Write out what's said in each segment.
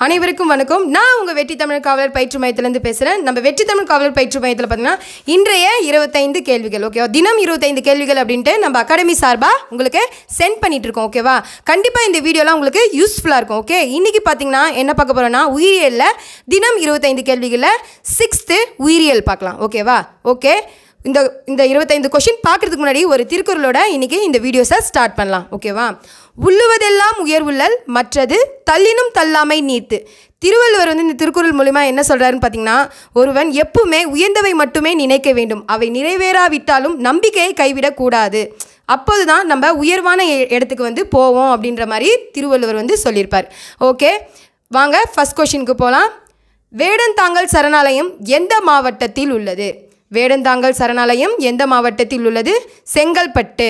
அனைவருக்கும் வணக்கம் நான் உங்கள் வெற்றி தமிழ் காவலர் பயிற்று மையத்திலேருந்து பேசுகிறேன் நம்ம வெற்றி தமிழ் காவலர் பயிற்று மையத்தில் பார்த்தீங்கன்னா இன்றைய இருபத்தைந்து கேள்விகள் ஓகேவா தினம் இருபத்தைந்து கேள்விகள் அப்படின்ட்டு நம்ம அகாடமி சார்பாக உங்களுக்கு சென்ட் பண்ணிட்டு இருக்கோம் ஓகேவா கண்டிப்பாக இந்த வீடியோலாம் உங்களுக்கு யூஸ்ஃபுல்லாக இருக்கும் ஓகே இன்றைக்கி பார்த்தீங்கன்னா என்ன பார்க்க போகிறோன்னா உயிரியலில் தினம் இருபத்தைந்து கேள்விகளில் சிக்ஸ்த்து உயிரியல் பார்க்கலாம் ஓகேவா ஓகே இந்த இந்த இருபத்தைந்து கொஷின் பார்க்குறதுக்கு முன்னாடி ஒரு திருக்குறளோட இன்றைக்கி இந்த வீடியோஸை ஸ்டார்ட் பண்ணலாம் ஓகேவா உள்ளுவதெல்லாம் உயர்வுள்ளல் மற்றது தள்ளினும் தள்ளாமை நீத்து திருவள்ளுவர் வந்து இந்த திருக்குறள் மூலிமா என்ன சொல்கிறாருன்னு பார்த்தீங்கன்னா ஒருவன் எப்பவுமே உயர்ந்தவை மட்டுமே நினைக்க வேண்டும் அவை நிறைவேறாவிட்டாலும் நம்பிக்கையை கைவிடக்கூடாது அப்போது தான் நம்ம உயர்வான இ- இடத்துக்கு வந்து போவோம் அப்படின்ற மாதிரி திருவள்ளுவர் வந்து சொல்லியிருப்பார் ஓகே வாங்க ஃபஸ்ட் கொஷினுக்கு போகலாம் வேடந்தாங்கல் சரணாலயம் எந்த மாவட்டத்தில் உள்ளது வேடந்தாங்கல் சரணாலயம் எந்த மாவட்டத்தில் உள்ளது Chengalpattu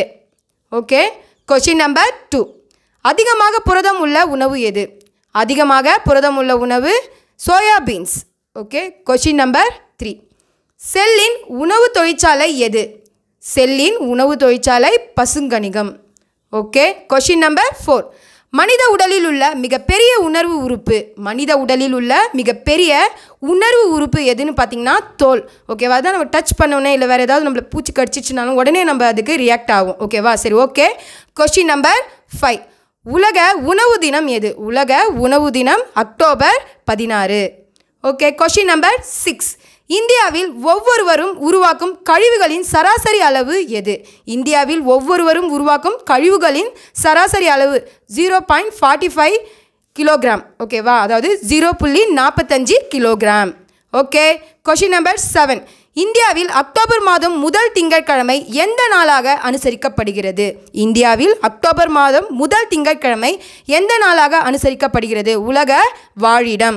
okay question number two அதிகமாக புரதம் உள்ள உணவு எது அதிகமாக புரதம் உள்ள உணவு soya beans okay question number three செல்லின் உணவு தொழிற்சாலை எது செல்லின் உணவு தொழிற்சாலை பசுங்கணிகம் ஓகே கொஷின் நம்பர் ஃபோர் மனித உடலில் உள்ள மிகப்பெரிய உணர்வு உறுப்பு மனித உடலில் உள்ள மிகப்பெரிய உணர்வு உறுப்பு எதுன்னு பார்த்தீங்கன்னா தோல் ஓகேவா அதான் நம்ம டச் பண்ணோன்னே இல்லை வேறு ஏதாவது நம்மளை பூச்சி கடிச்சிச்சுனாலும் உடனே நம்ம அதுக்கு ரியாக்ட் ஆகும் ஓகேவா சரி ஓகே கொஷின் நம்பர் ஃபைவ் உலக உணவு தினம் எது உலக உணவு தினம் அக்டோபர் பதினாறு ஓகே கொஷின் நம்பர் சிக்ஸ் இந்தியாவில் ஒவ்வொருவரும் உருவாக்கும் கழிவுகளின் சராசரி அளவு எது இந்தியாவில் ஒவ்வொருவரும் உருவாக்கும் கழிவுகளின் சராசரி அளவு zero point forty five kilogram ஓகேவா அதாவது ஜீரோ புள்ளி நாற்பத்தஞ்சு kilogram okay question number seven இந்தியாவில் அக்டோபர் மாதம் முதல் திங்கட்கிழமை எந்த நாளாக அனுசரிக்கப்படுகிறது இந்தியாவில் அக்டோபர் மாதம் முதல் திங்கட்கிழமை எந்த நாளாக அனுசரிக்கப்படுகிறது உலக வாழிடம்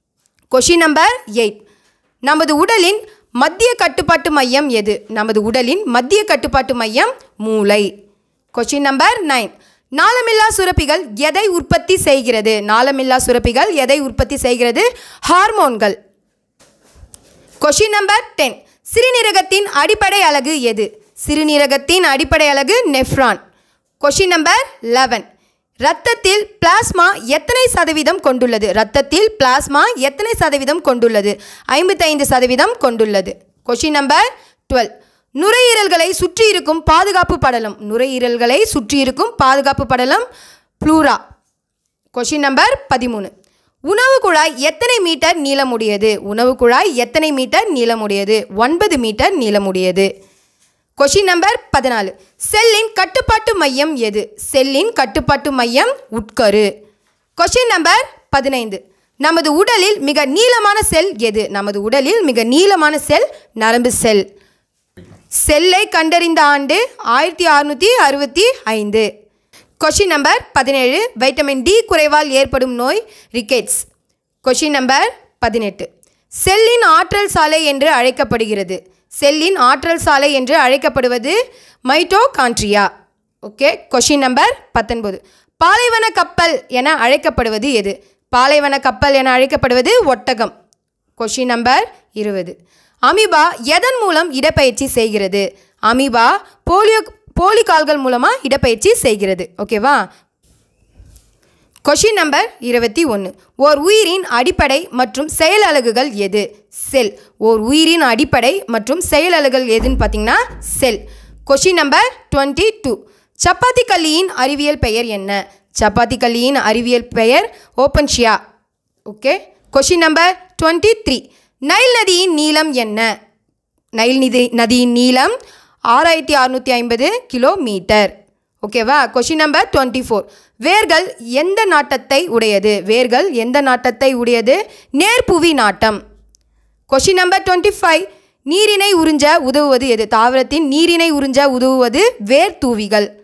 கொஷின் நம்பர் எயிட் நமது உடலின் மத்திய கட்டுப்பாட்டு மையம் எது நமது உடலின் மத்திய கட்டுப்பாட்டு மையம் மூளை கொஷின் நம்பர் நைன் நாளமில்லா சுரப்பிகள் எதை உற்பத்தி செய்கிறது நாளமில்லா சுரப்பிகள் எதை உற்பத்தி செய்கிறது ஹார்மோன்கள் கொஷின் நம்பர் டென் சிறுநீரகத்தின் அடிப்படை அலகு எது சிறுநீரகத்தின் அடிப்படை அலகு நெஃப்ரான் கொஷின் நம்பர் லெவன் ரத்தத்தில் பிளாஸ்மா எத்தனை சதவீதம் கொண்டுள்ளது ரத்தத்தில் பிளாஸ்மா எத்தனை சதவீதம் கொண்டுள்ளது ஐம்பத்தைந்து சதவீதம் கொண்டுள்ளது கொஷின் நம்பர் டுவெல் நுரையீரல்களை சுற்றி இருக்கும் பாதுகாப்பு படலம் நுரையீரல்களை சுற்றி இருக்கும் பாதுகாப்பு படலம் ப்ளூரா கொஷின் நம்பர் பதிமூணு உணவு குழாய் எத்தனை மீட்டர் நீளமுடையது உணவு குழாய் எத்தனை மீட்டர் நீளமுடையது ஒன்பது மீட்டர் நீளமுடையது கொஷின் நம்பர் பதினாலு செல்லின் கட்டுப்பாட்டு மையம் எது செல்லின் கட்டுப்பாட்டு மையம் உட்கரு கொஷின் நம்பர் பதினைந்து நமது உடலில் மிக நீளமான செல் எது நமது உடலில் மிக நீளமான செல் நரம்பு செல் செல்லை கண்டறிந்த ஆண்டு ஆயிரத்தி அறுநூற்றி அறுபத்தி ஐந்து கொஷின் நம்பர் பதினேழு வைட்டமின் டி குறைவால் ஏற்படும் நோய் ரிக்கெட்ஸ் கொஷின் நம்பர் பதினெட்டு செல்லின் ஆற்றல் சாலை என்று அழைக்கப்படுகிறது செல்லின் ஆற்றல் சாலை என்று அழைக்கப்படுவது மைட்டோகான்ட்ரியா ஓகே கொஷின் நம்பர் பத்தொன்பது பாலைவன கப்பல் என அழைக்கப்படுவது எது பாலைவன கப்பல் என அழைக்கப்படுவது ஒட்டகம் கொஷின் நம்பர் இருபது அமீபா எதன் மூலம் இடப்பெயர்ச்சி செய்கிறது அமீபா போலியோ போலி கால்கள் மூலமாக இடப்பெயர்ச்சி செய்கிறது ஓகேவா கொஷின் நம்பர் இருபத்தி ஒன்று ஓர் உயிரின் அடிப்படை மற்றும் செயல் அலகுகள் எது செல் ஓர் உயிரின் அடிப்படை மற்றும் செயல் அலகுகள் எதுன்னு பார்த்தீங்கன்னா cell question number twenty two சப்பாத்தி கல்லியின் அறிவியல் பெயர் என்ன சப்பாத்தி கல்லியின் அறிவியல் பெயர் opuntia okay question number twenty three Nile நதியின் நீளம் என்ன நைல் நிதி நதியின் நீளம் ஆறாயிரத்தி அறநூற்றி ஐம்பது கிலோமீட்டர் ஓகேவா கொஷின் நம்பர் டுவெண்ட்டி ஃபோர் வேர்கள் எந்த நாட்டத்தை உடையது வேர்கள் எந்த நாட்டத்தை உடையது நேர்புவி நாட்டம் கொஷின் நம்பர் டுவெண்ட்டி ஃபைவ் நீரினை உறிஞ்ச உதவுவது எது தாவரத்தின் நீரினை உறிஞ்ச உதவுவது வேர் தூவிகள்